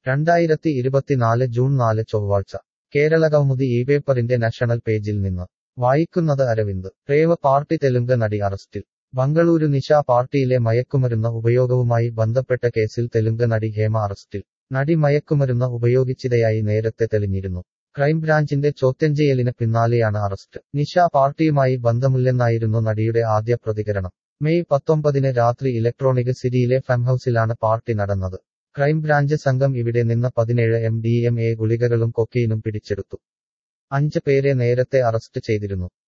രണ്ടായിരത്തി ഇരുപത്തിനാല് ജൂൺ നാല് ചൊവ്വാഴ്ച കേരളകൗമുദി ഈ പേപ്പറിന്റെ നാഷണൽ പേജിൽ നിന്ന് വായിക്കുന്നത് അരവിന്ദ് റേവ പാർട്ടി തെലുങ്ക് നടി അറസ്റ്റിൽ ബംഗളൂരു നിശ പാർട്ടിയിലെ മയക്കുമരുന്ന് ഉപയോഗവുമായി ബന്ധപ്പെട്ട കേസിൽ തെലുങ്ക് നടി ഹേമ അറസ്റ്റിൽ നടി മയക്കുമരുന്ന് ഉപയോഗിച്ചതായി നേരത്തെ തെളിഞ്ഞിരുന്നു ക്രൈംബ്രാഞ്ചിന്റെ ചോദ്യം ചെയ്യലിന് പിന്നാലെയാണ് അറസ്റ്റ് നിശ പാർട്ടിയുമായി ബന്ധമില്ലെന്നായിരുന്നു നടിയുടെ ആദ്യ പ്രതികരണം മെയ് പത്തൊമ്പതിന് രാത്രി ഇലക്ട്രോണിക് സിറ്റിയിലെ ഫാംഹൌസിലാണ് പാർട്ടി നടന്നത് ക്രൈംബ്രാഞ്ച് സംഘം ഇവിടെ നിന്ന് പതിനേഴ് എം ഡി എം എ ഗുളികകളും കൊക്കയിനും പിടിച്ചെടുത്തു അഞ്ച് പേരെ നേരത്തെ അറസ്റ്റ് ചെയ്തിരുന്നു